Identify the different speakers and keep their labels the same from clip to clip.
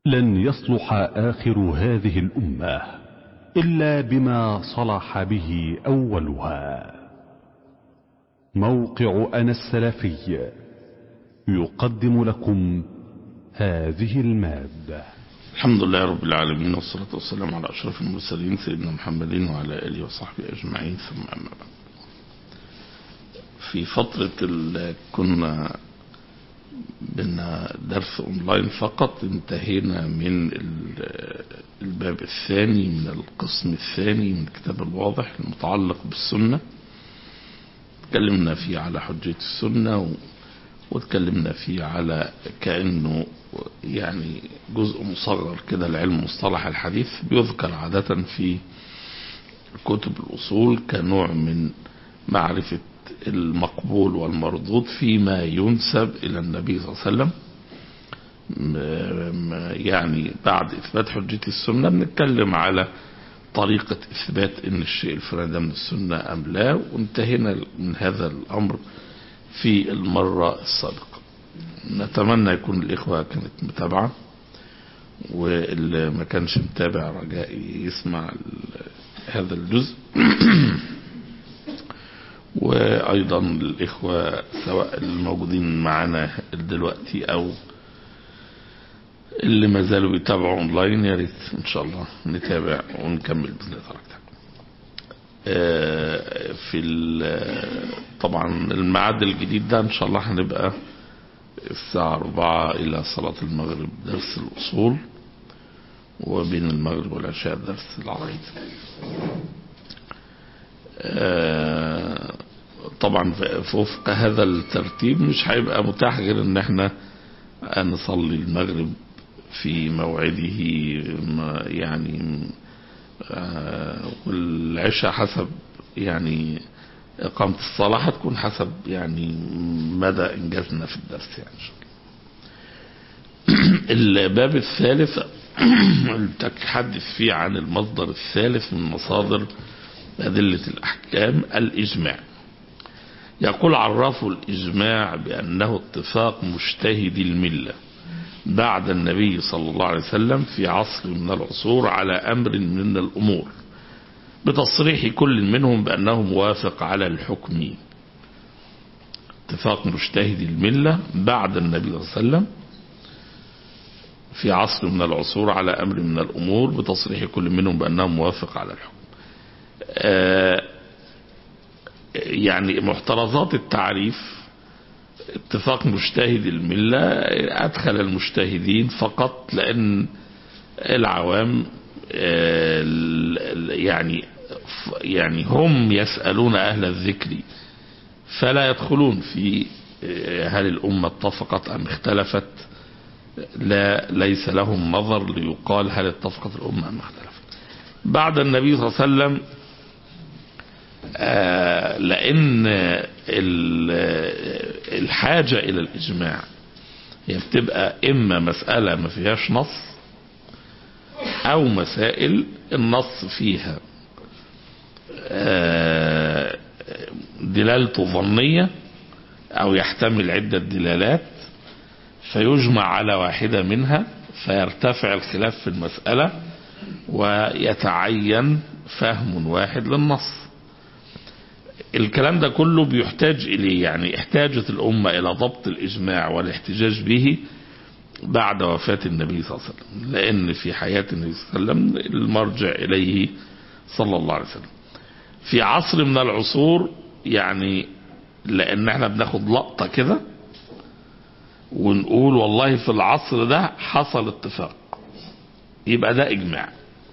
Speaker 1: لن يصلح آخر هذه الأمة إلا بما صلح به أولها موقع أنا السلفي يقدم لكم هذه المادة
Speaker 2: الحمد لله رب العالمين والصلاة والسلام على أشرف المرسلين سيدنا محمد وعلى آله وصحبه أجمعين ثم أما بعد في فترة ال- كنا بنا درس اونلاين فقط انتهينا من ال- الباب الثاني من القسم الثاني من كتاب الواضح المتعلق بالسنة تكلمنا فيه على حجية السنة و- واتكلمنا فيه على كأنه يعني جزء مصغر كده لعلم مصطلح الحديث بيذكر عادة في كتب الأصول كنوع من معرفة المقبول والمردود فيما ينسب إلى النبي صلى الله عليه وسلم م- م- يعني بعد إثبات حجية السنة بنتكلم على طريقة إثبات إن الشيء الفلاني ده من السنة أم لا وانتهينا من هذا الأمر في المرة السابقة نتمنى يكون الإخوة كانت متابعة واللي ما كانش متابع رجائي يسمع ال- هذا الجزء وأيضا الإخوة سواء الموجودين معنا دلوقتي أو اللي ما زالوا بيتابعوا اونلاين يا ريت ان شاء الله نتابع ونكمل باذن الله تبارك وتعالى. آه، في ال- طبعا الميعاد الجديد ده ان شاء الله هنبقى الساعة 4 إلى صلاة المغرب درس الأصول وبين المغرب والعشاء درس العقيدة. آه، طبعا في وفق هذا الترتيب مش هيبقى متاح غير ان احنا نصلي المغرب في موعده ما- يعني آه، والعشاء حسب يعني إقامة الصلاة هتكون حسب يعني مدى إنجازنا في الدرس يعني إن شاء الله. الباب الثالث اللي بتحدث فيه عن المصدر الثالث من مصادر أدلة الأحكام الإجماع يقول عرفوا الإجماع بأنه اتفاق مجتهد الملة بعد النبي صلى الله عليه وسلم في عصر من العصور على أمر من الأمور بتصريح كل منهم بأنه موافق على الحكم اتفاق مجتهد الملة بعد النبي صلى الله عليه وسلم في عصر من العصور على أمر من الأمور بتصريح كل منهم بأنه موافق على الحكم آه يعني محترزات التعريف اتفاق مجتهد الملة أدخل المجتهدين فقط لأن العوام آه، ال- ال- يعني يعني هم يسألون أهل الذكر فلا يدخلون في آه، هل الأمة اتفقت أم اختلفت لا ليس لهم نظر ليقال هل اتفقت الأمة أم اختلفت بعد النبي صلى الله عليه وسلم آه، لأن ال- الحاجة إلى الإجماع هي بتبقى إما مسألة ما فيهاش نص أو مسائل النص فيها آه، دلالته ظنية أو يحتمل عدة دلالات فيجمع على واحدة منها فيرتفع الخلاف في المسألة ويتعين فهم واحد للنص الكلام ده كله بيحتاج إليه يعني احتاجت الأمة إلى ضبط الإجماع والاحتجاج به بعد وفاة النبي صلى الله عليه وسلم لأن في حياة النبي صلى الله عليه وسلم المرجع إليه صلى الله عليه وسلم في عصر من العصور يعني لأن احنا بناخد لقطة كده ونقول والله في العصر ده حصل اتفاق يبقى ده إجماع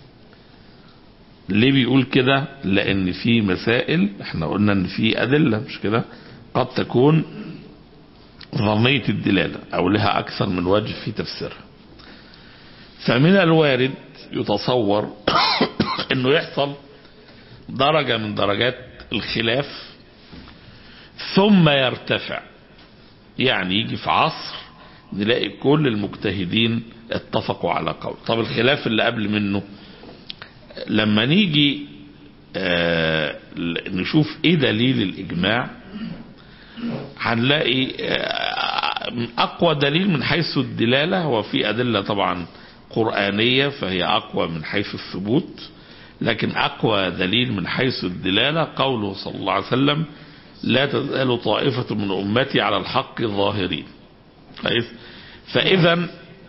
Speaker 2: ليه بيقول كده لان في مسائل احنا قلنا ان في ادله مش كده قد تكون ظنيه الدلاله او لها اكثر من وجه في تفسيرها فمن الوارد يتصور انه يحصل درجه من درجات الخلاف ثم يرتفع يعني يجي في عصر نلاقي كل المجتهدين اتفقوا على قول طب الخلاف اللي قبل منه لما نيجي آه نشوف ايه دليل الاجماع هنلاقي آه اقوى دليل من حيث الدلاله هو في ادله طبعا قرآنية فهي أقوى من حيث الثبوت لكن أقوى دليل من حيث الدلالة قوله صلى الله عليه وسلم لا تزال طائفة من أمتي على الحق ظاهرين كويس فإذا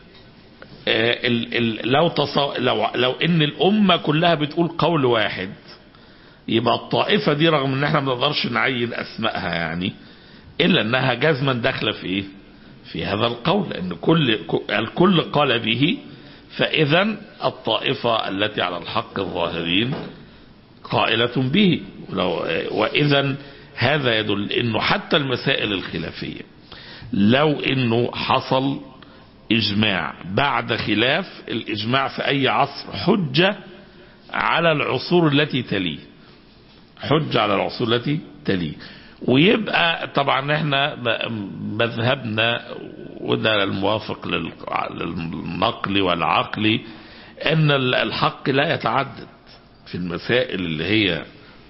Speaker 2: آه، ال- ال- لو تصو... لو لو ان الامه كلها بتقول قول واحد يبقى الطائفه دي رغم ان احنا ما نقدرش نعين اسمائها يعني الا انها جزما داخله في ايه؟ في هذا القول لان كل الكل قال به فاذا الطائفه التي على الحق الظاهرين قائله به ولو واذا هذا يدل انه حتى المسائل الخلافيه لو انه حصل اجماع بعد خلاف الاجماع في اي عصر حجة على العصور التي تليه حجة على العصور التي تليه ويبقى طبعا احنا مذهبنا وده الموافق لل- للنقل والعقل ان الحق لا يتعدد في المسائل اللي هي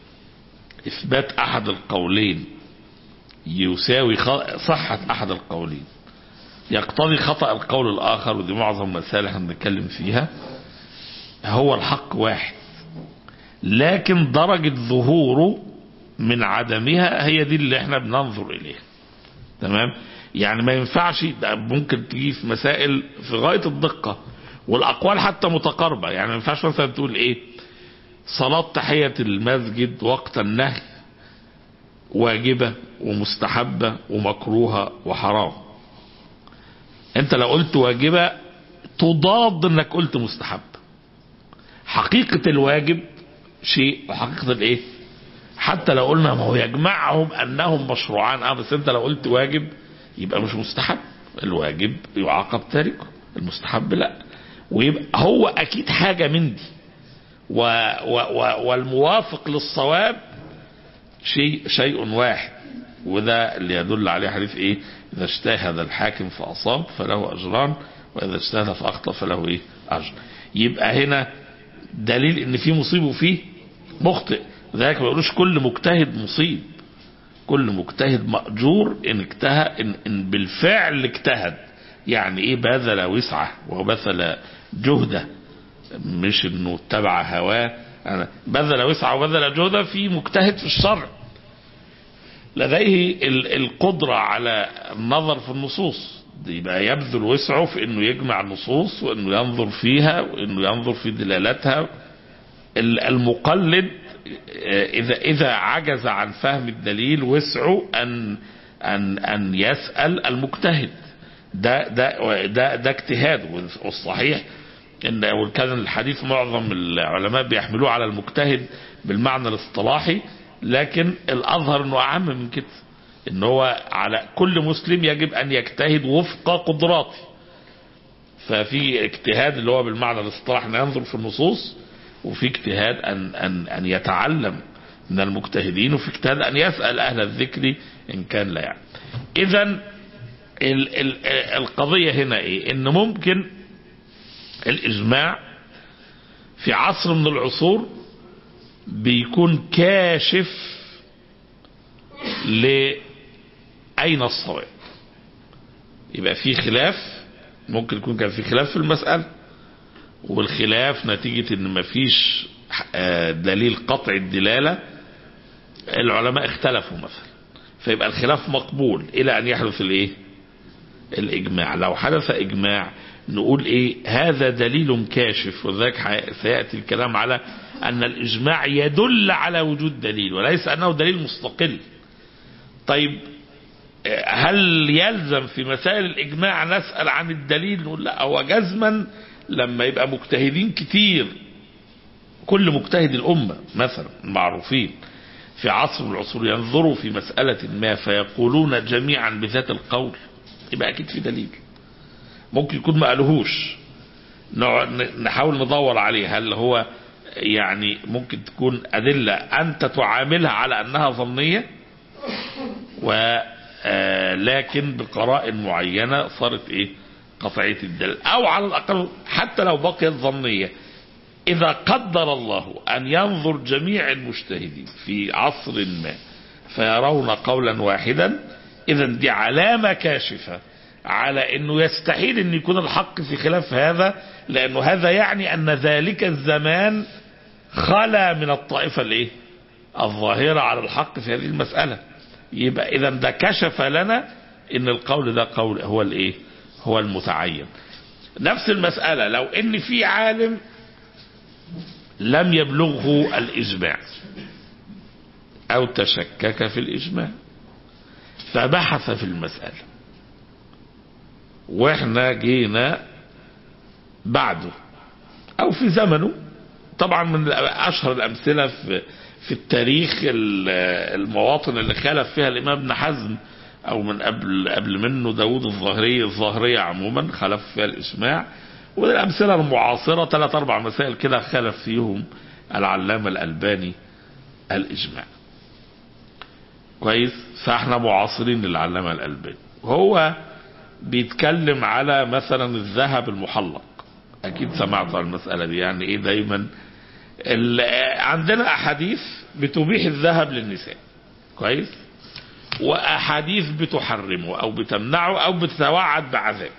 Speaker 2: اثبات احد القولين يساوي خ- صحة احد القولين يقتضي خطأ القول الآخر ودي معظم المسائل احنا بنتكلم فيها هو الحق واحد لكن درجة ظهوره من عدمها هي دي اللي احنا بننظر إليها تمام يعني ما ينفعش ده ممكن تجي في مسائل في غاية الدقة والأقوال حتى متقاربة يعني ما ينفعش مثلا تقول إيه صلاة تحية المسجد وقت النهي واجبة ومستحبة ومكروهة وحرام انت لو قلت واجبة تضاد انك قلت مستحب حقيقة الواجب شيء وحقيقة الايه حتى لو قلنا ما هو يجمعهم انهم مشروعان اه بس انت لو قلت واجب يبقى مش مستحب الواجب يعاقب تاركه المستحب لا ويبقى هو اكيد حاجة من دي و و و والموافق للصواب شيء شيء واحد وده اللي يدل عليه حديث ايه اذا اجتهد الحاكم فاصاب فله اجران واذا اجتهد فاخطا فله ايه اجر يبقى هنا دليل ان في مصيب وفيه مخطئ ذلك ما يقولوش كل مجتهد مصيب كل مجتهد مأجور ان اجتهد إن, ان بالفعل اجتهد يعني ايه بذل وسعه وبذل جهده مش انه اتبع هواه أنا بذل وسعه وبذل جهده في مجتهد في الشرع لديه ال- القدرة على النظر في النصوص دي يبقى يبذل وسعه في انه يجمع النصوص وانه ينظر فيها وانه ينظر في دلالتها ال- المقلد آه، اذا اذا عجز عن فهم الدليل وسعه ان ان ان يسال المجتهد ده ده ده ده اجتهاد والصحيح ان وكان الحديث معظم العلماء بيحملوه على المجتهد بالمعنى الاصطلاحي لكن الاظهر انه اعم من كده ان هو على كل مسلم يجب ان يجتهد وفق قدراته ففي اجتهاد اللي هو بالمعنى الاصطلاحي ان ينظر في النصوص وفي اجتهاد ان ان ان يتعلم من المجتهدين وفي اجتهاد ان يسال اهل الذكر ان كان لا يعلم. اذا ال- ال- القضيه هنا ايه؟ ان ممكن الاجماع في عصر من العصور بيكون كاشف لأين الصواب يبقى في خلاف ممكن يكون كان في خلاف في المسألة والخلاف نتيجة ان مفيش آه، دليل قطع الدلالة العلماء اختلفوا مثلا فيبقى الخلاف مقبول الى ان يحدث الايه الاجماع لو حدث اجماع نقول ايه هذا دليل كاشف وذلك ح- سيأتي الكلام على ان الاجماع يدل على وجود دليل وليس انه دليل مستقل طيب آه، هل يلزم في مسائل الاجماع نسأل عن الدليل نقول لا هو جزما لما يبقى مجتهدين كتير كل مجتهد الامة مثلا معروفين في عصر من العصور ينظروا في مسألة ما فيقولون جميعا بذات القول يبقى اكيد في دليل ممكن يكون ما قالوهوش نوع- ن- نحاول ندور عليه هل هو يعني ممكن تكون أدلة أنت تعاملها على أنها ظنية و آه، لكن بقرائن معينة صارت إيه قطعية الدليل أو على الأقل حتى لو بقيت ظنية إذا قدر الله أن ينظر جميع المجتهدين في عصر ما فيرون قولا واحدا إذا دي علامة كاشفة على انه يستحيل ان يكون الحق في خلاف هذا لانه هذا يعني ان ذلك الزمان خلا من الطائفة الايه الظاهرة على الحق في هذه المسألة يبقى اذا ده كشف لنا ان القول ده قول هو الايه هو المتعين نفس المسألة لو ان في عالم لم يبلغه الاجماع او تشكك في الاجماع فبحث في المسألة واحنا جينا بعده او في زمنه طبعا من اشهر الامثله في في التاريخ المواطن اللي خالف فيها الامام ابن حزم او من قبل قبل منه داوود الظاهري الظاهريه عموما خالف فيها الاجماع والامثله المعاصره ثلاث اربع مسائل كده خالف فيهم العلامه الالباني الاجماع كويس فاحنا معاصرين للعلامه الالباني هو بيتكلم على مثلا الذهب المحلق اكيد سمعت عن المساله دي يعني ايه دايما عندنا احاديث بتبيح الذهب للنساء كويس واحاديث بتحرمه او بتمنعه او بتتوعد بعذاب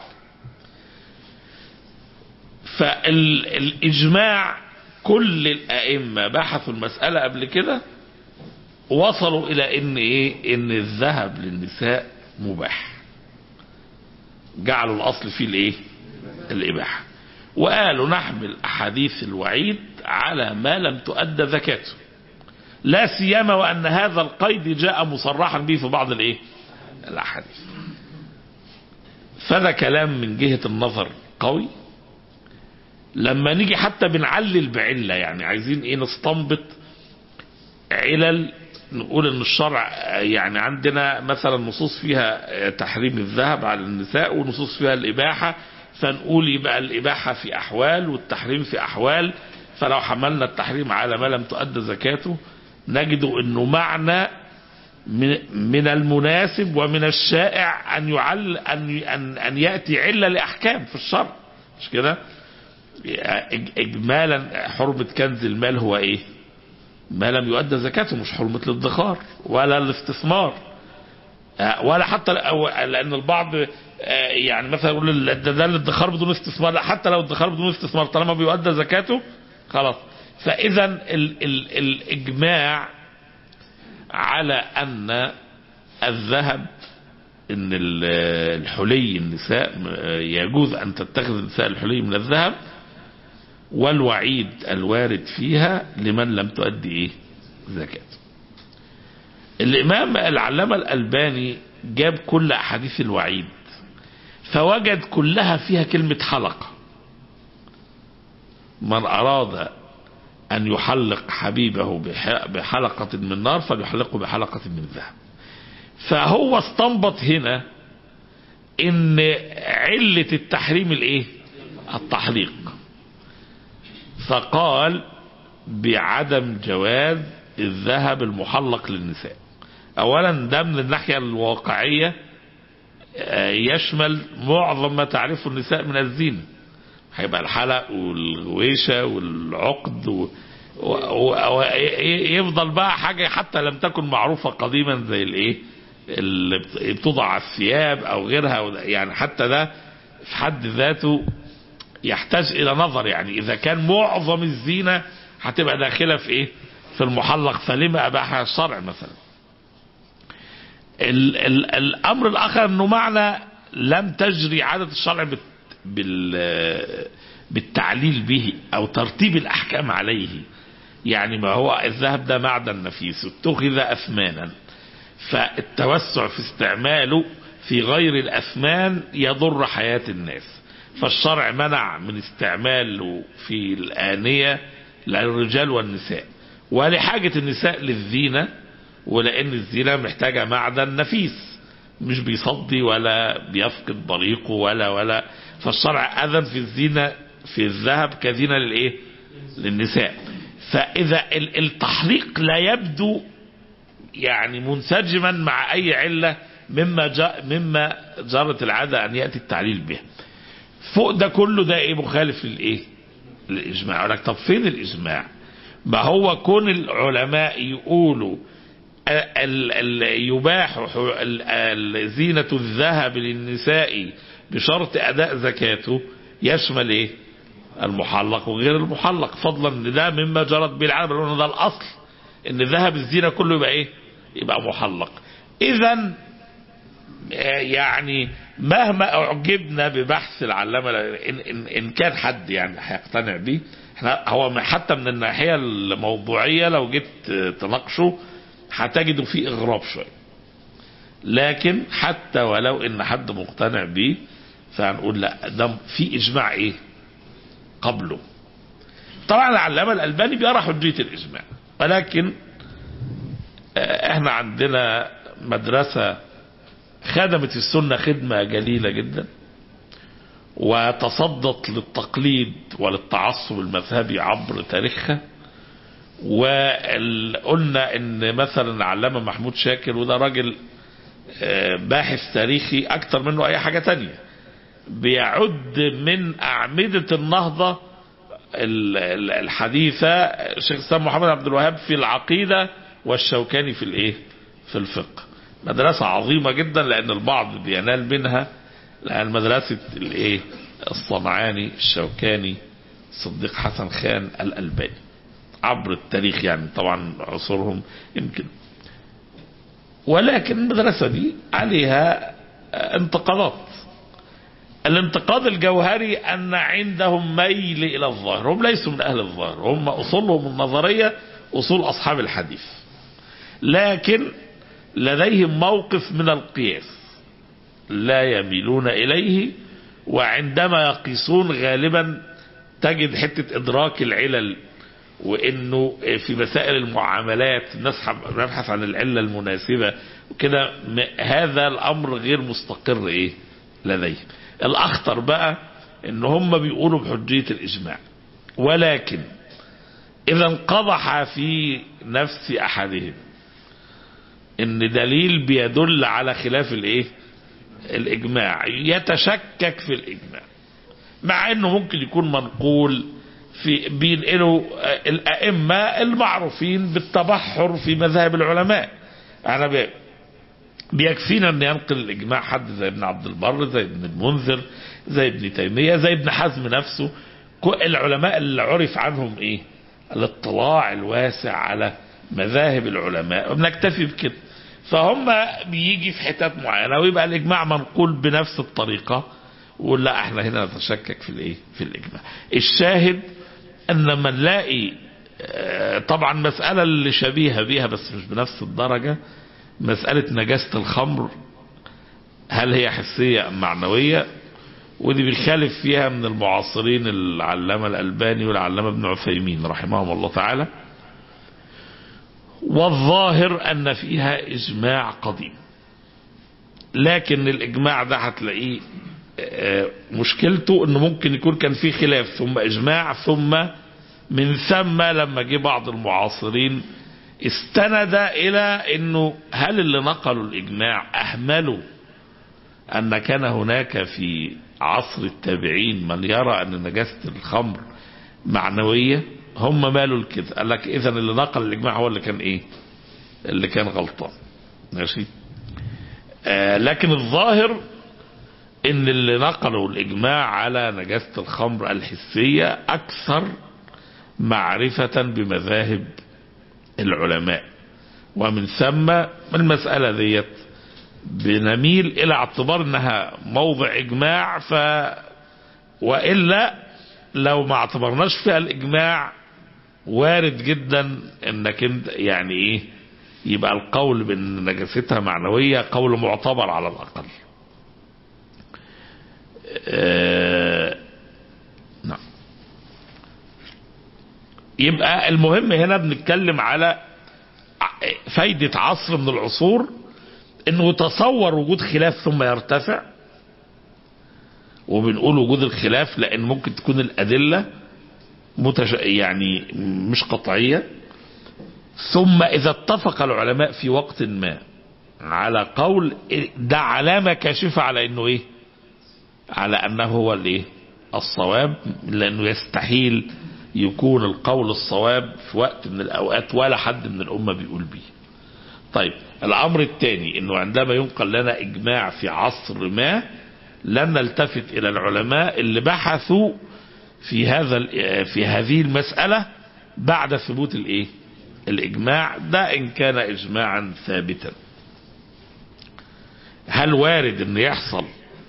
Speaker 2: فالاجماع كل الائمه بحثوا المساله قبل كده وصلوا الى ان ايه ان الذهب للنساء مباح جعلوا الاصل فيه الايه الاباحه وقالوا نحمل احاديث الوعيد على ما لم تؤدى زكاته لا سيما وان هذا القيد جاء مصرحا به في بعض الايه الاحاديث فده كلام من جهة النظر قوي لما نيجي حتى بنعلل بعلة يعني عايزين ايه نستنبط علل نقول ان الشرع يعني عندنا مثلا نصوص فيها تحريم الذهب على النساء ونصوص فيها الاباحه فنقول يبقى الاباحه في احوال والتحريم في احوال فلو حملنا التحريم على ما لم تؤد زكاته نجد انه معنى من المناسب ومن الشائع ان يعل ان ان ان ياتي عله لاحكام في الشرع مش كده؟ اجمالا حرمه كنز المال هو ايه؟ ما لم يؤدى زكاته مش حرمة الادخار ولا الاستثمار ولا حتى لأن البعض يعني مثلا يقول ده الادخار بدون استثمار لا حتى لو الادخار بدون استثمار طالما بيؤدى زكاته خلاص فإذا ال ال الإجماع على أن الذهب ان الحلي النساء يجوز ان تتخذ النساء الحلي من الذهب والوعيد الوارد فيها لمن لم تؤدي ايه زكاة الامام العلامة الالباني جاب كل احاديث الوعيد فوجد كلها فيها كلمة حلقة من اراد ان يحلق حبيبه بحلقة من نار فليحلقه بحلقة من ذهب فهو استنبط هنا ان علة التحريم الايه التحليق فقال بعدم جواز الذهب المحلق للنساء اولا ده من الناحية الواقعية يشمل معظم ما تعرفه النساء من الزينة هيبقى الحلق والغويشة والعقد و... ويفضل بقى حاجة حتى لم تكن معروفة قديما زي الايه اللي بتوضع على الثياب او غيرها يعني حتى ده في حد ذاته يحتاج الى نظر يعني اذا كان معظم الزينة هتبقى داخلة في ايه في المحلق فلما اباحها الشرع مثلا ال ال الامر الاخر انه معنى لم تجري عادة الشرع بال بال بالتعليل به او ترتيب الاحكام عليه يعني ما هو الذهب ده معدن نفيس اتخذ اثمانا فالتوسع في استعماله في غير الاثمان يضر حياة الناس فالشرع منع من استعماله في الآنية للرجال والنساء ولحاجة النساء للزينة ولأن الزينة محتاجة معدن نفيس مش بيصدي ولا بيفقد بريقه ولا ولا فالشرع أذن في الزينة في الذهب كزينة للإيه للنساء فإذا التحليق لا يبدو يعني منسجما مع أي علة مما جاء مما جرت العادة أن يأتي التعليل به فوق ده كله ده ايه مخالف للايه الاجماع يقول لك طب فين الاجماع ما هو كون العلماء يقولوا ال- ال- يباح ح- ال- ال- زينة الذهب للنساء بشرط أداء زكاته يشمل إيه؟ المحلق وغير المحلق فضلا ان ده مما جرت به العالم لأن ده الأصل إن ذهب الزينة كله يبقى إيه؟ يبقى محلق إذا يعني مهما أعجبنا ببحث العلامة إن, إن, إن كان حد يعني هيقتنع بيه احنا هو حتى من الناحية الموضوعية لو جيت تناقشه هتجدوا فيه إغراب شوية لكن حتى ولو إن حد مقتنع بيه فهنقول لا ده في إجماع إيه قبله طبعا العلامة الألباني بيرى حجية الإجماع ولكن آه، احنا عندنا مدرسة خدمت السنة خدمة جليلة جدا وتصدت للتقليد وللتعصب المذهبي عبر تاريخها وقلنا ان مثلا العلامة محمود شاكر وده راجل آه، باحث تاريخي اكتر منه اي حاجة تانية بيعد من اعمدة النهضة ال- ال- الحديثة الشيخ الاسلام محمد عبد الوهاب في العقيدة والشوكاني في الايه في الفقه مدرسة عظيمة جدا لان البعض بينال منها لان مدرسة الايه الصنعاني الشوكاني صديق حسن خان الالباني عبر التاريخ يعني طبعا عصورهم يمكن ولكن المدرسة دي عليها آه، انتقادات الانتقاد الجوهري أن عندهم ميل إلى الظاهر هم ليسوا من أهل الظاهر هم أصولهم النظرية أصول أصحاب الحديث لكن لديهم موقف من القياس لا يميلون إليه وعندما يقيسون غالبا تجد حتة إدراك العلل وانه في مسائل المعاملات نسحب نبحث عن العله المناسبه وكده م- هذا الامر غير مستقر ايه لديهم الاخطر بقى ان هم بيقولوا بحجيه الاجماع ولكن اذا انقضح في نفس احدهم ان دليل بيدل على خلاف الايه الاجماع يتشكك في الاجماع مع انه ممكن يكون منقول في بينقلوا آه، الائمه المعروفين بالتبحر في مذاهب العلماء انا بي- بيكفينا ان ينقل الاجماع حد زي ابن عبد البر زي ابن المنذر زي ابن تيميه زي ابن حزم نفسه كو- العلماء اللي عرف عنهم ايه الاطلاع الواسع على مذاهب العلماء وبنكتفي بكده فهم بيجي في حتت معينه ويبقى الاجماع منقول بنفس الطريقه ولا احنا هنا نتشكك في الايه في الاجماع الشاهد ان لما نلاقي آه، طبعا مسألة اللي شبيهة بيها بس مش بنفس الدرجة مسألة نجاسة الخمر هل هي حسية أم معنوية ودي بيخالف فيها من المعاصرين العلامة الألباني والعلامة ابن عثيمين رحمهم الله تعالى والظاهر أن فيها إجماع قديم لكن الإجماع ده هتلاقيه آه، مشكلته انه ممكن يكون كان في خلاف ثم اجماع ثم من ثم لما جه بعض المعاصرين استند الى انه هل اللي نقلوا الاجماع اهملوا ان كان هناك في عصر التابعين من يرى ان نجاسة الخمر معنوية هم مالوا لكده قال لك اذا اللي نقل الاجماع هو اللي كان ايه اللي كان غلطان ماشي آه لكن الظاهر ان اللي نقلوا الاجماع على نجاسة الخمر الحسية اكثر معرفة بمذاهب العلماء ومن ثم المسألة ديت بنميل الى اعتبار انها موضع اجماع ف والا لو ما اعتبرناش فيها الاجماع وارد جدا انك انت يعني ايه يبقى القول بان نجاستها معنوية قول معتبر على الاقل آه، نعم يبقى المهم هنا بنتكلم على ع- فايدة عصر من العصور انه يتصور وجود خلاف ثم يرتفع وبنقول وجود الخلاف لان ممكن تكون الادلة متش... يعني مش قطعية ثم اذا اتفق العلماء في وقت ما على قول ده علامة كاشفة على انه ايه على انه هو الايه الصواب لانه يستحيل يكون القول الصواب في وقت من الاوقات ولا حد من الامه بيقول بيه طيب الامر الثاني انه عندما ينقل لنا اجماع في عصر ما لن نلتفت الى العلماء اللي بحثوا في هذا ال- في هذه المسألة بعد ثبوت الايه الاجماع ده ان كان اجماعا ثابتا هل وارد ان يحصل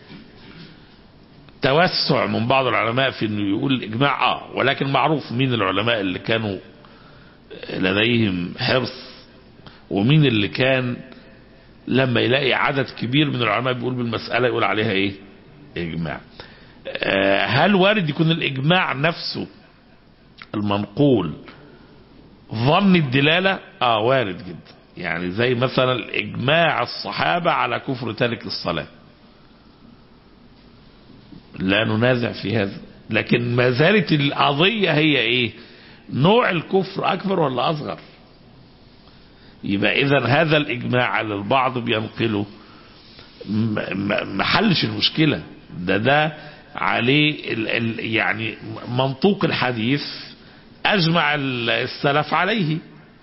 Speaker 2: توسع من بعض العلماء في انه يقول الاجماع اه ولكن معروف مين العلماء اللي كانوا لديهم حرص ومين اللي كان لما يلاقي عدد كبير من العلماء بيقول بالمسألة يقول عليها ايه اجماع آه، هل وارد يكون الاجماع نفسه المنقول ظن الدلالة اه وارد جدا يعني زي مثلا اجماع الصحابة على كفر تارك الصلاة لا ننازع في هذا لكن ما زالت القضية هي ايه نوع الكفر اكبر ولا اصغر يبقى اذا هذا الاجماع على البعض بينقله م- م- محلش المشكلة ده ده عليه ال ال يعني منطوق الحديث اجمع ال- السلف عليه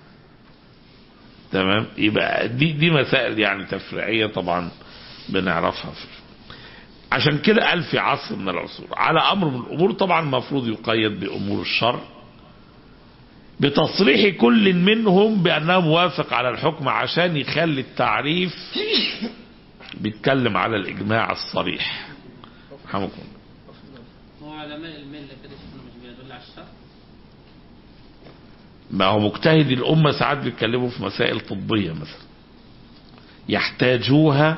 Speaker 2: تمام يبقى دي دي مسائل يعني تفريعيه طبعا بنعرفها في عشان كده قال في عصر من العصور على امر من الامور طبعا المفروض يقيد بامور الشرع بتصريح كل منهم بانه موافق على الحكم عشان يخلي التعريف بيتكلم على الاجماع الصريح رحمكم
Speaker 3: هو علماء الملة كده شفنا مش بيدل على الشرع
Speaker 2: ما هو مجتهد الأمة ساعات بيتكلموا في مسائل طبية مثلا يحتاجوها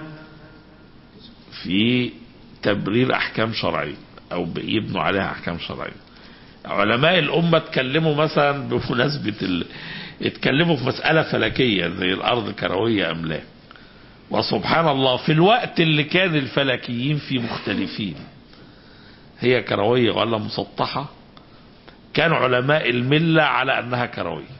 Speaker 2: في تبرير أحكام شرعية أو يبنوا عليها أحكام شرعية علماء الأمة اتكلموا مثلا بمناسبة ال... اتكلموا في مسألة فلكية زي الأرض كروية أم لا وسبحان الله في الوقت اللي كان الفلكيين فيه مختلفين هي كروية ولا مسطحة كان علماء الملة على أنها كروية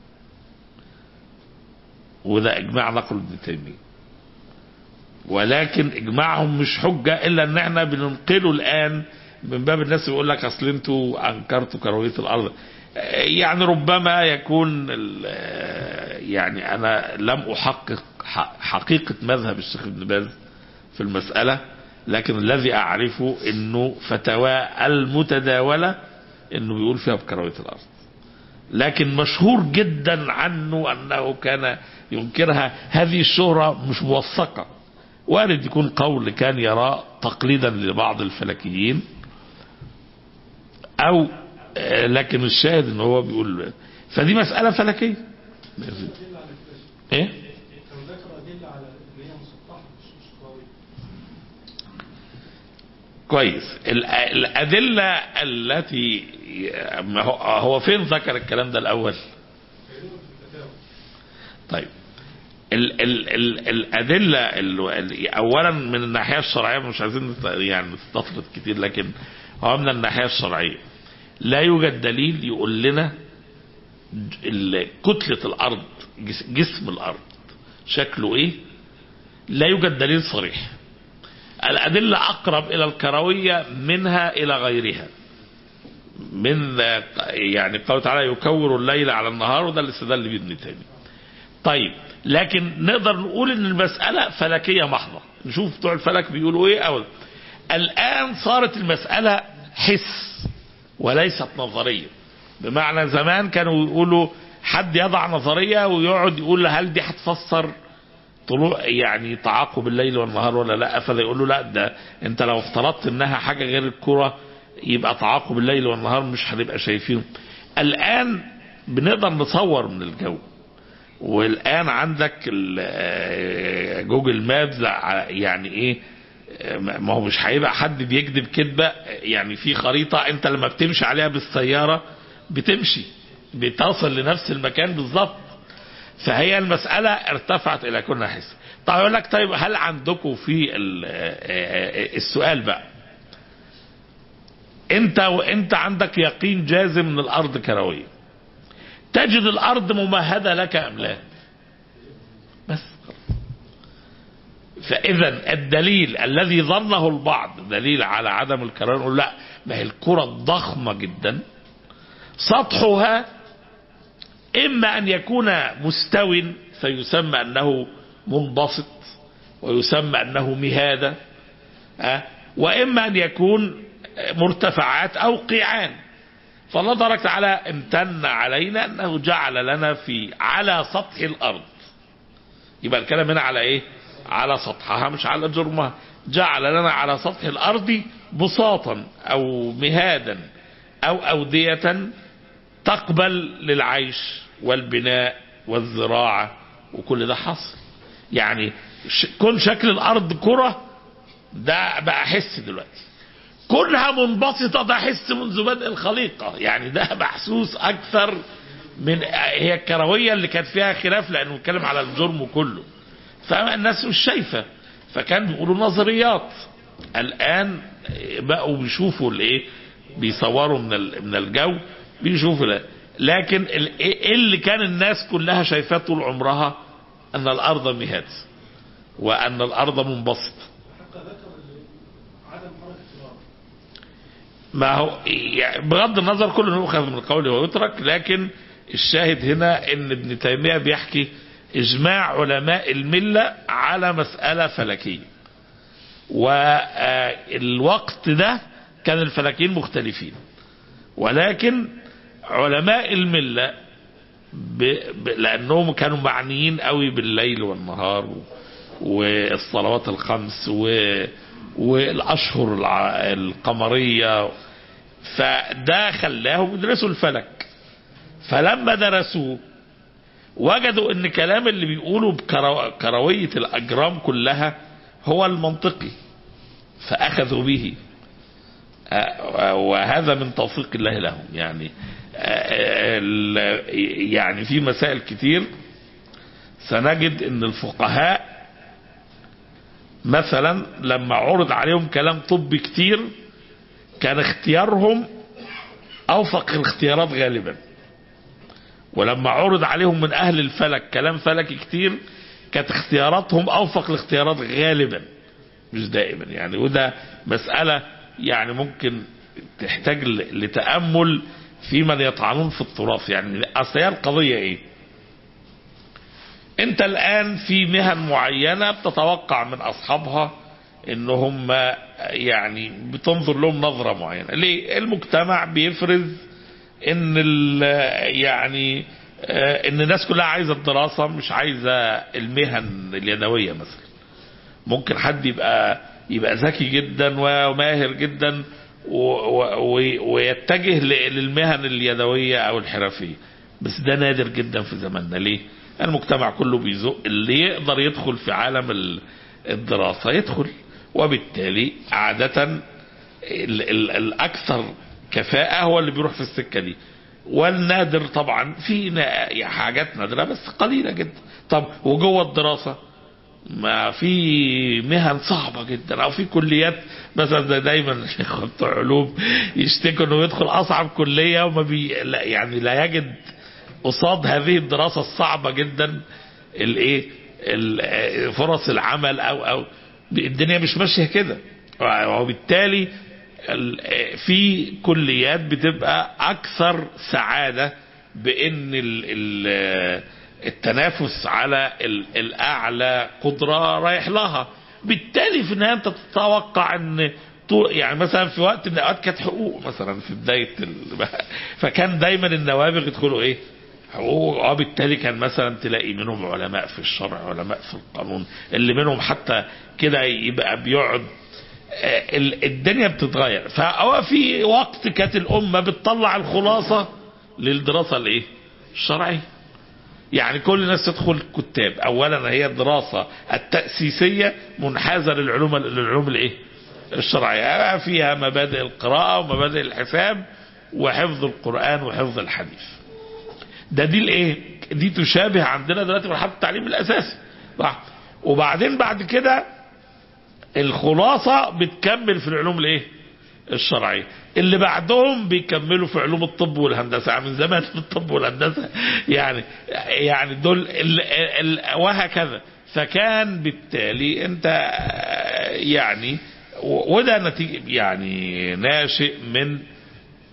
Speaker 2: وده إجماع نقل ابن تيمية ولكن إجماعهم مش حجة إلا أن احنا بننقله الآن من باب الناس بيقول لك أصل أنتوا أنكرتوا كروية الأرض يعني ربما يكون ال- يعني أنا لم أحقق ح- حقيقة مذهب الشيخ ابن باز في المسألة لكن الذي أعرفه أنه فتوى المتداولة أنه بيقول فيها بكروية الأرض لكن مشهور جدا عنه أنه كان ينكرها هذه الشهرة مش موثقة وارد يكون قول كان يراه تقليدا لبعض الفلكيين أو آه، لكن الشاهد ان هو بيقول فدي مسألة فلكية ايه
Speaker 4: كان ذكر أدلة على اللي هي مسطحة مش مش قوية
Speaker 2: كويس ال- الأدلة التي ما هو هو فين ذكر الكلام ده الأول طيب ال ال ال الأدلة ال- ال- أولا من الناحية الشرعية مش عايزين نت- يعني نستفرد كتير لكن هو من الناحية الشرعية لا يوجد دليل يقول لنا ج- ال- كتلة الأرض جس- جسم الأرض شكله إيه لا يوجد دليل صريح الأدلة أقرب إلى الكروية منها إلى غيرها من يعني قوله تعالى يكور الليل على النهار وده اللي استدل بيه ابن تيمية طيب لكن نقدر نقول ان المسألة فلكية محضة نشوف بتوع الفلك بيقولوا ايه او الان صارت المسألة حس وليست نظرية بمعنى زمان كانوا يقولوا حد يضع نظرية ويقعد يقول هل دي هتفسر طلوع يعني تعاقب الليل والنهار ولا لا فده يقول له لا ده انت لو افترضت انها حاجة غير الكرة يبقى تعاقب الليل والنهار مش هنبقى شايفينه الان بنقدر نصور من الجو والان عندك ال- آه، جوجل مابز ع- يعني ايه آه، ما هو مش هيبقى حد بيكذب كذبه يعني في خريطه انت لما بتمشي عليها بالسياره بتمشي بتصل لنفس المكان بالظبط فهي المسألة ارتفعت إلى كنا حس طيب يقول لك طيب هل عندكم في ال- آه، آه، السؤال بقى انت وانت عندك يقين جازم ان الارض كرويه تجد الارض ممهده لك ام لا بس فاذا الدليل الذي ظنه البعض دليل على عدم الكرويه نقول لا ما هي الكره ضخمه جدا سطحها اما ان يكون مستو فيسمى أنه منبسط ويسمى أنه مهادة أه؟ وإما أن يكون مرتفعات أو قيعان فالله تبارك وتعالى امتن علينا أنه جعل لنا في على سطح الأرض يبقى الكلام هنا على إيه على سطحها مش على جرمها جعل لنا على سطح الأرض بساطا أو مهادا أو أودية تقبل للعيش والبناء والزراعة وكل ده حصل يعني ش- كون شكل الأرض كرة ده بقى حس دلوقتي كونها منبسطة ده حس منذ بدء الخليقة يعني ده محسوس أكثر من هي الكروية اللي كانت فيها خلاف لأنه بنتكلم على الجرم كله فالناس مش شايفة فكان بيقولوا نظريات الآن بقوا بيشوفوا الايه بيصوروا من ال- من الجو بيشوفوا لا. لكن ال- ايه اللي كان الناس كلها شايفاه طول عمرها ان الارض مهاد وان الارض منبسطه
Speaker 4: حتى ذكر عدم حركة الأرض
Speaker 2: ما هو يعني بغض النظر كله يؤخذ من قوله ويترك لكن الشاهد هنا ان ابن تيمية بيحكي اجماع علماء الملة على مسألة فلكية والوقت ده كان الفلكيين مختلفين ولكن علماء الملة ب... ب... لانهم كانوا معنيين قوي بالليل والنهار و... والصلوات الخمس و... والاشهر الع... القمريه فده خلاهم يدرسوا الفلك فلما درسوه وجدوا ان كلام اللي بيقولوا بكرويه الاجرام كلها هو المنطقي فاخذوا به آه، وهذا من توفيق الله لهم يعني آه، ال- يعني في مسائل كتير سنجد ان الفقهاء مثلا لما عرض عليهم كلام طبي كتير كان اختيارهم اوفق الاختيارات غالبا ولما عرض عليهم من اهل الفلك كلام فلكي كتير كانت اختياراتهم اوفق الاختيارات غالبا مش دائما يعني وده مسألة يعني ممكن تحتاج ل- لتأمل في من يطعنون في التراث يعني اصل هي القضية ايه انت الان في مهن معينة بتتوقع من اصحابها ان هم يعني بتنظر لهم نظرة معينة ليه المجتمع بيفرز ان ال- يعني آه، ان الناس كلها عايزة الدراسة مش عايزة المهن اليدوية مثلا ممكن حد يبقى يبقى ذكي جدا وماهر جدا و- و- و- ويتجه ل- للمهن اليدوية او الحرفية بس ده نادر جدا في زماننا ليه المجتمع كله بيزق اللي يقدر يدخل في عالم ال- الدراسة يدخل وبالتالي عادة ال- ال- الأكثر كفاءة هو اللي بيروح في السكة دي والنادر طبعا في نا- حاجات نادرة بس قليلة جدا طب وجوه الدراسة ما في مهن صعبة جدا او في كليات مثلا زي دايما بتوع علوم يشتكوا انه يدخل اصعب كلية وما بي لا يعني لا يجد قصاد هذه الدراسة الصعبة جدا الايه ال- فرص العمل او او الدنيا مش ماشية كده وبالتالي ال- في كليات بتبقى اكثر سعادة بان ال ال التنافس على ال- الاعلى قدرة رايح لها بالتالي في النهاية انت تتوقع ان طو- يعني مثلا في وقت من الاوقات كانت حقوق مثلا في بداية ال... فكان دايما النوابغ يدخلوا ايه حقوق وبالتالي كان مثلا تلاقي منهم علماء في الشرع علماء في القانون اللي منهم حتى كده يبقى بيقعد آه، ال- الدنيا بتتغير فهو في وقت كانت الامه بتطلع الخلاصه للدراسه الايه الشرعيه يعني كل الناس تدخل كتاب اولا هي الدراسه التاسيسيه منحازه للعلوم للعلوم الايه الشرعيه فيها مبادئ القراءه ومبادئ الحساب وحفظ القران وحفظ الحديث ده دي الايه دي تشابه عندنا دلوقتي مرحله التعليم الاساسي صح وبعدين بعد كده الخلاصه بتكمل في العلوم الايه الشرعيه اللي بعدهم بيكملوا في علوم الطب والهندسه من زمان في الطب والهندسه يعني يعني دول ال ال وهكذا فكان بالتالي انت يعني وده نتيجه يعني ناشئ من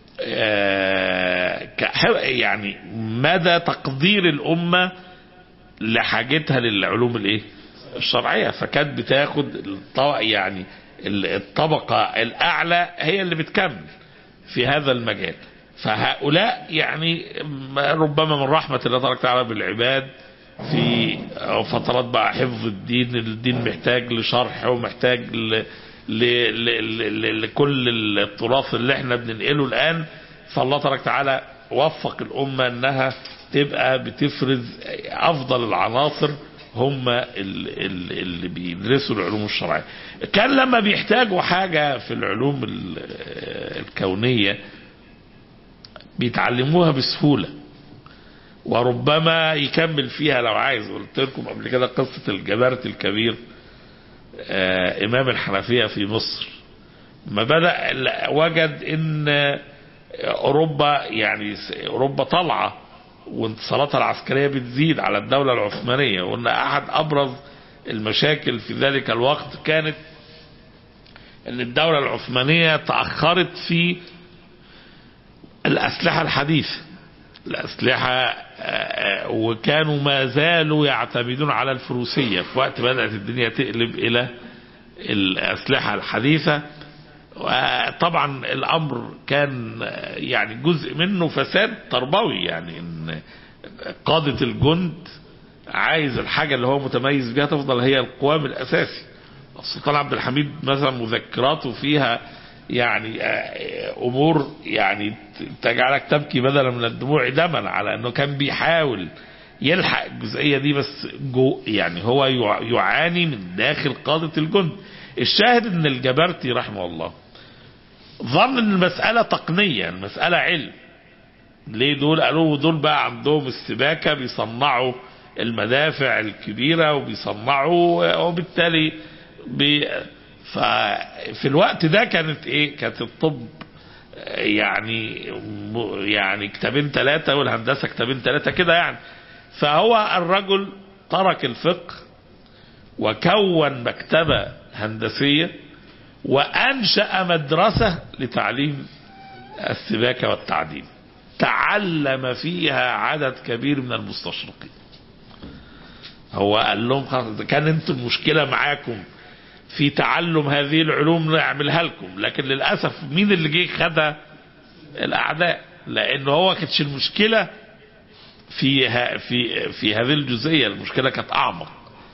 Speaker 2: آه، كح- يعني مدى تقدير الأمة لحاجتها للعلوم الايه الشرعيه فكانت بتاخد الط- يعني ال- الطبقه الاعلى هي اللي بتكمل في هذا المجال فهؤلاء يعني م- ربما من رحمه الله تبارك وتعالى بالعباد في فترات بقى حفظ الدين الدين محتاج لشرح ومحتاج ل... ل... ل... ل... لكل التراث اللي احنا بننقله الان فالله تبارك وتعالى وفق الامه انها تبقى بتفرز افضل العناصر هم ال- ال- اللي بيدرسوا العلوم الشرعيه. كان لما بيحتاجوا حاجه في العلوم ال- الكونيه بيتعلموها بسهوله. وربما يكمل فيها لو عايز قلت لكم قبل كده قصه الجبارة الكبير آه، امام الحنفيه في مصر ما بدا ل- وجد ان اوروبا يعني س- اوروبا طالعه وانتصاراتها العسكريه بتزيد على الدوله العثمانيه وان احد ابرز المشاكل في ذلك الوقت كانت ان الدوله العثمانيه تاخرت في الاسلحه الحديثه الاسلحه آه، آه، وكانوا ما زالوا يعتمدون على الفروسيه في وقت بدات الدنيا تقلب الى الاسلحه الحديثه طبعا الامر كان يعني جزء منه فساد تربوي يعني ان قاده الجند عايز الحاجه اللي هو متميز بيها تفضل هي القوام الاساسي السلطان عبد الحميد مثلا مذكراته فيها يعني آه، امور يعني تجعلك تبكي بدلا من الدموع دما على انه كان بيحاول يلحق الجزئيه دي بس جو يعني هو يع- يعاني من داخل قاده الجند الشاهد ان الجبرتي رحمه الله ظن ان المساله تقنيه المساله علم ليه دول قالوا دول بقى عندهم السباكه بيصنعوا المدافع الكبيره وبيصنعوا وبالتالي بي ففي الوقت ده كانت ايه كانت الطب يعني م- يعني كتابين ثلاثه والهندسه كتابين ثلاثه كده يعني فهو الرجل ترك الفقه وكون مكتبه هندسيه وانشا مدرسه لتعليم السباكه والتعديل تعلم فيها عدد كبير من المستشرقين هو قال لهم خلاص كان انتم المشكله معاكم في تعلم هذه العلوم نعملها لكم لكن للاسف مين اللي جه خدها الاعداء لان هو كانتش المشكله في ها في في هذه الجزئيه المشكله كانت اعمق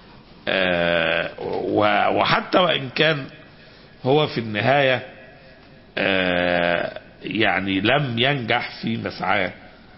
Speaker 2: آه، و- وحتى وان كان هو في النهايه آه، يعني لم ينجح في مسعاه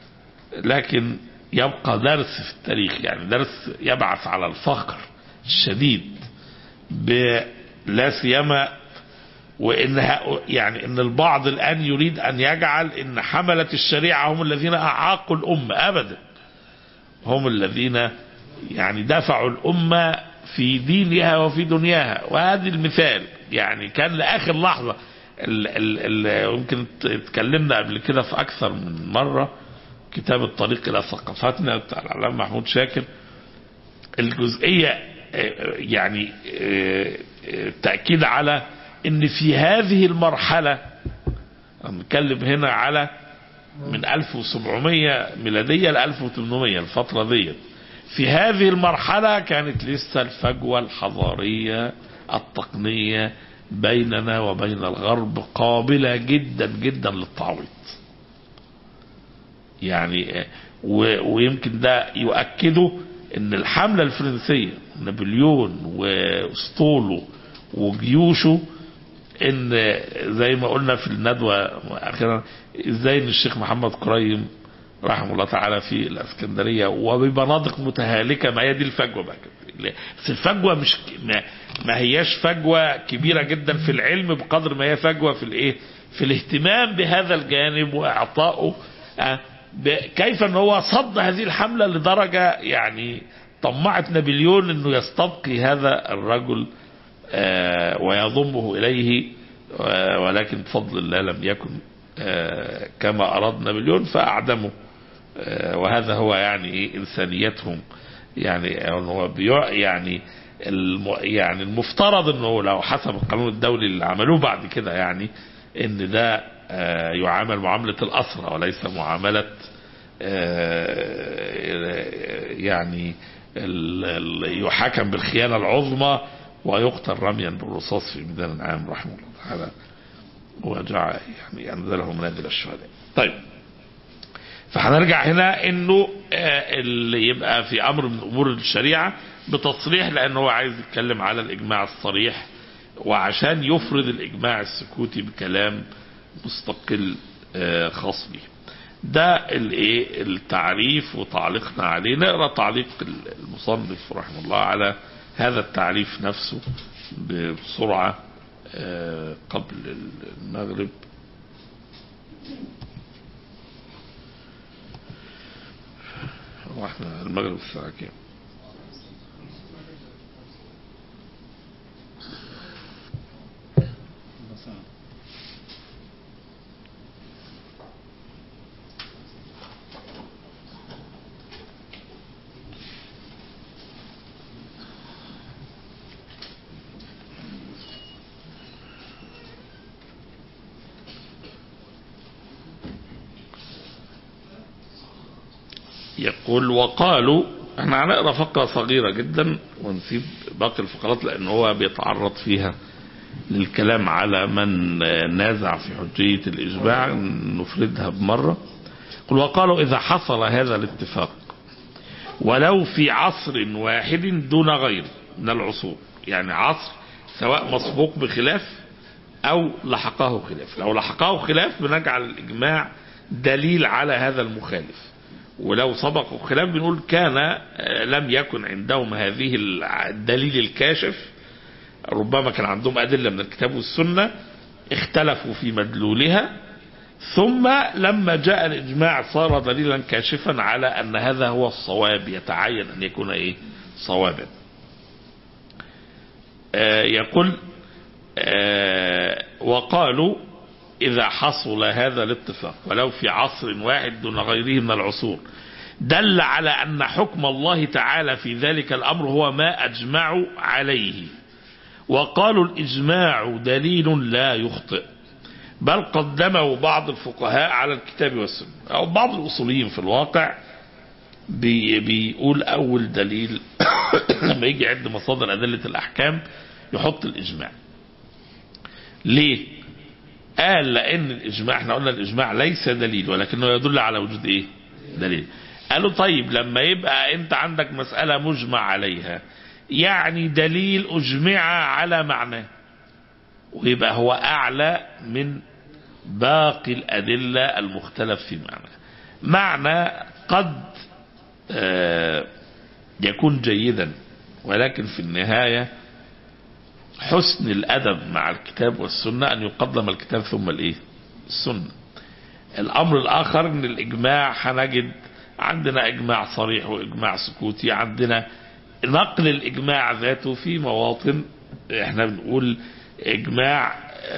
Speaker 2: لكن يبقى درس في التاريخ يعني درس يبعث على الفخر الشديد ب- لا سيما وان هؤ- يعني ان البعض الان يريد ان يجعل ان حمله الشريعه هم الذين اعاقوا الامه ابدا هم الذين يعني دفعوا الامه في دينها وفي دنياها وهذه المثال يعني كان لاخر لحظه ال ال ال يمكن ت- اتكلمنا قبل كده في اكثر من مره كتاب الطريق الى ثقافتنا بتاع العلامه محمود شاكر الجزئيه آه، يعني آه، آه، تاكيد على ان في هذه المرحله نتكلم هنا على من 1700 ميلاديه ل 1800 الفتره ديت في هذه المرحله كانت لسه الفجوه الحضاريه التقنيه بيننا وبين الغرب قابله جدا جدا للتعويض يعني و- ويمكن ده يؤكده ان الحمله الفرنسيه نابليون واسطوله وجيوشه ان زي ما قلنا في الندوه اخيرا ازاي ان الشيخ محمد قريم رحمه الله تعالى في الاسكندريه وبمناطق متهالكه ما هي دي الفجوه بقى بس الفجوه مش ما, ما هياش فجوه كبيره جدا في العلم بقدر ما هي فجوه في الايه في الاهتمام بهذا الجانب واعطائه آه، ب- كيف ان هو صد هذه الحمله لدرجه يعني طمعت نابليون انه يستبقي هذا الرجل آه، ويضمه اليه آه، ولكن بفضل الله لم يكن آه، كما اراد نابليون فاعدمه آه، وهذا هو يعني إيه انسانيتهم يعني هو بيع يعني الم يعني المفترض انه لو حسب القانون الدولي اللي عملوه بعد كده يعني ان ده آه، يعامل معامله الاسرى وليس معامله آه، يعني ال- ال- يحاكم بالخيانة العظمى ويقتل رميا بالرصاص في ميدان العام رحمه الله تعالى وجعل يعني أنزله منازل الشهداء طيب فهنرجع هنا انه آه، اللي يبقى في امر من امور الشريعه بتصريح لانه هو عايز يتكلم على الاجماع الصريح وعشان يفرض الاجماع السكوتي بكلام مستقل آه، خاص به ده الايه التعريف وتعليقنا عليه نقرا تعليق المصنف رحمه الله على هذا التعريف نفسه بسرعه آه، قبل المغرب هو احنا المغرب الساعة كام؟ يقول وقالوا احنا هنقرا فقره صغيره جدا ونسيب باقي الفقرات لان هو بيتعرض فيها للكلام على من نازع في حجيه الاجماع نفردها بمره يقول وقالوا اذا حصل هذا الاتفاق ولو في عصر واحد دون غيره من العصور يعني عصر سواء مسبوق بخلاف او لحقه خلاف لو لحقه خلاف بنجعل الاجماع دليل على هذا المخالف ولو سبقوا خلاف بنقول كان آه، لم يكن عندهم هذه الدليل الكاشف ربما كان عندهم أدلة من الكتاب والسنة اختلفوا في مدلولها ثم لما جاء الإجماع صار دليلا كاشفا على أن هذا هو الصواب يتعين أن يكون إيه صوابا آه، يقول آه، وقالوا إذا حصل هذا الاتفاق ولو في عصر واحد دون غيره من العصور دل على أن حكم الله تعالى في ذلك الأمر هو ما أجمعوا عليه وقالوا الإجماع دليل لا يخطئ بل قدمه بعض الفقهاء على الكتاب والسنة أو بعض الأصوليين في الواقع بي بيقول أول دليل لما يجي يعد مصادر أدلة الأحكام يحط الإجماع ليه؟ قال لان الاجماع احنا قلنا الاجماع ليس دليل ولكنه يدل على وجود ايه دليل قالوا طيب لما يبقى انت عندك مسألة مجمع عليها يعني دليل اجمع على معناه ويبقى هو اعلى من باقي الادلة المختلف في معناه معنى قد آه، يكون جيدا ولكن في النهايه حسن الادب مع الكتاب والسنه ان يقدم الكتاب ثم الايه؟ السنه. الامر الاخر ان الاجماع هنجد عندنا اجماع صريح واجماع سكوتي عندنا نقل الاجماع ذاته في مواطن احنا بنقول اجماع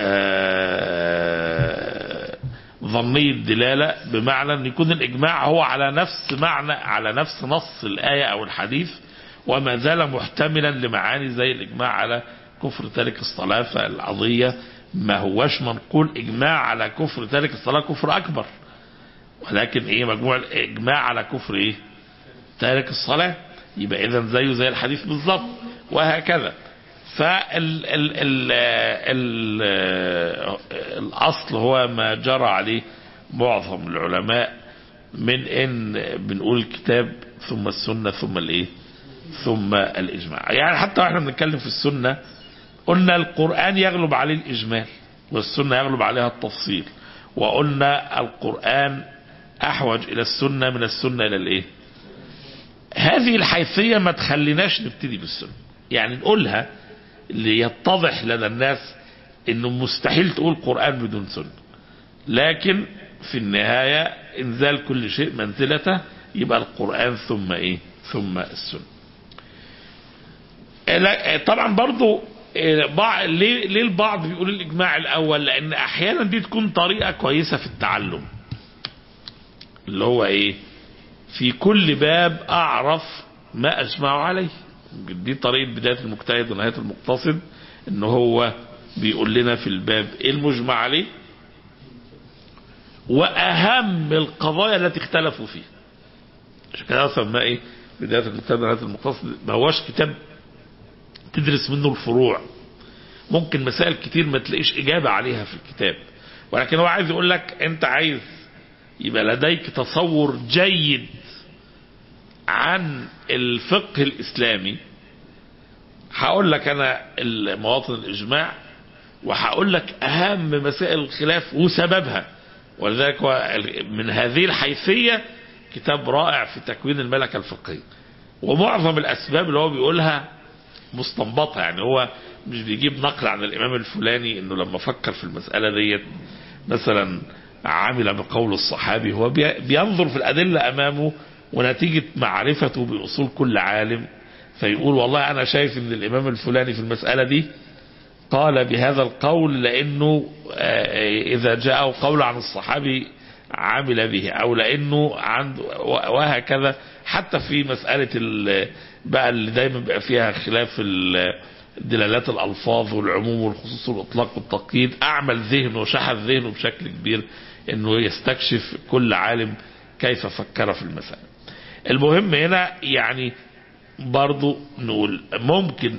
Speaker 2: آه، ظني الدلاله بمعنى ان يكون الاجماع هو على نفس معنى على نفس نص الايه او الحديث وما زال محتملا لمعاني زي الاجماع على كفر تارك الصلاه فالقضيه ما هوش منقول اجماع على كفر تارك الصلاه كفر اكبر ولكن ايه مجموع الاجماع على كفر ايه تارك الصلاه يبقى اذا زيه زي الحديث بالظبط وهكذا فال ال ال ال الاصل هو ما جرى عليه معظم العلماء من ان بنقول الكتاب ثم السنه ثم الايه ثم الاجماع يعني حتى واحنا بنتكلم في السنه قلنا القران يغلب عليه الاجمال والسنه يغلب عليها التفصيل وقلنا القران احوج الى السنه من السنه الى الايه هذه الحيثيه ما تخليناش نبتدي بالسنه يعني نقولها ليتضح لدى الناس انه مستحيل تقول قرآن بدون سنة لكن في النهاية انزال كل شيء منزلته يبقى القرآن ثم ايه ثم السنة لا، طبعا برضو إيه، بع- ليه ليه البعض بيقول الاجماع الاول لان احيانا دي تكون طريقة كويسة في التعلم اللي هو ايه في كل باب اعرف ما اجمع عليه دي طريقة بداية المجتهد ونهاية المقتصد ان هو بيقول لنا في الباب ايه المجمع عليه واهم القضايا التي اختلفوا فيها عشان كده سماه ايه بداية الكتاب نهاية المقتصد ما هوش كتاب تدرس منه الفروع ممكن مسائل كتير ما تلاقيش إجابة عليها في الكتاب ولكن هو عايز يقول لك أنت عايز يبقى لديك تصور جيد عن الفقه الإسلامي هقول لك أنا مواطن الإجماع وهقول لك أهم مسائل الخلاف وسببها ولذلك هو من هذه الحيثية كتاب رائع في تكوين الملكة الفقهية ومعظم الأسباب اللي هو بيقولها مستنبطة يعني هو مش بيجيب نقل عن الإمام الفلاني إنه لما فكر في المسألة ديت مثلا عمل بقول الصحابي هو بينظر في الأدلة أمامه ونتيجة معرفته بأصول كل عالم فيقول والله أنا شايف إن الإمام الفلاني في المسألة دي قال بهذا القول لأنه إذا جاءه قول عن الصحابي عمل به أو لأنه عنده وهكذا حتى في مسألة بقى اللي دايما بقى فيها خلاف دلالات الألفاظ والعموم والخصوص والإطلاق والتقييد أعمل ذهنه وشحذ ذهنه بشكل كبير إنه يستكشف كل عالم كيف فكر في المسألة المهم هنا يعني برضو نقول ممكن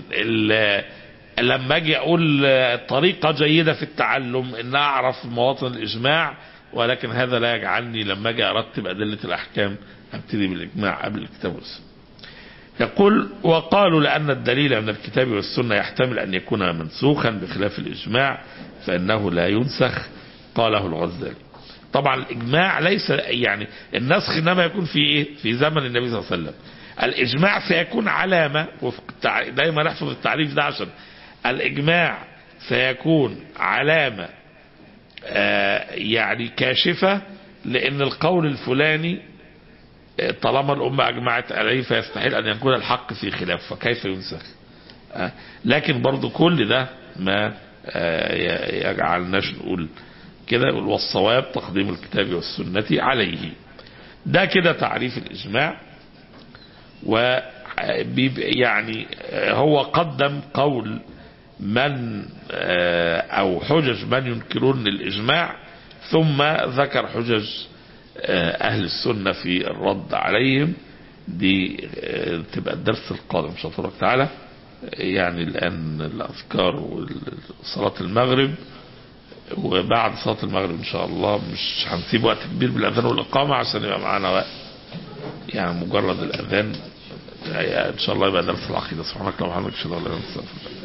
Speaker 2: لما اجي اقول طريقة جيدة في التعلم ان اعرف مواطن الاجماع ولكن هذا لا يجعلني لما اجي ارتب ادلة الاحكام ابتدي بالاجماع قبل الكتاب والسنة يقول وقالوا لأن الدليل من الكتاب والسنة يحتمل أن يكون منسوخا بخلاف الإجماع فإنه لا ينسخ قاله الغزالي طبعا الإجماع ليس يعني النسخ إنما يكون في إيه في زمن النبي صلى الله عليه وسلم الإجماع سيكون علامة دايما نحفظ التعريف ده عشان الإجماع سيكون علامة آه يعني كاشفة لأن القول الفلاني طالما الأمة أجمعت عليه فيستحيل أن يكون الحق في خلاف فكيف ينسخ آه لكن برضو كل ده ما آه يجعلناش نقول كده والصواب تقديم الكتاب والسنة عليه ده كده تعريف الإجماع و يعني هو قدم قول من او حجج من ينكرون الاجماع ثم ذكر حجج اهل السنة في الرد عليهم دي تبقى الدرس القادم ان شاء الله تعالى يعني الان الاذكار وصلاة المغرب وبعد صلاة المغرب ان شاء الله مش هنسيب وقت كبير بالاذان والاقامة عشان يبقى معانا وقت يعني مجرد الاذان ان شاء الله يبقى درس العقيده سبحانك اللهم وبحمدك اشهد ان لا اله الا انت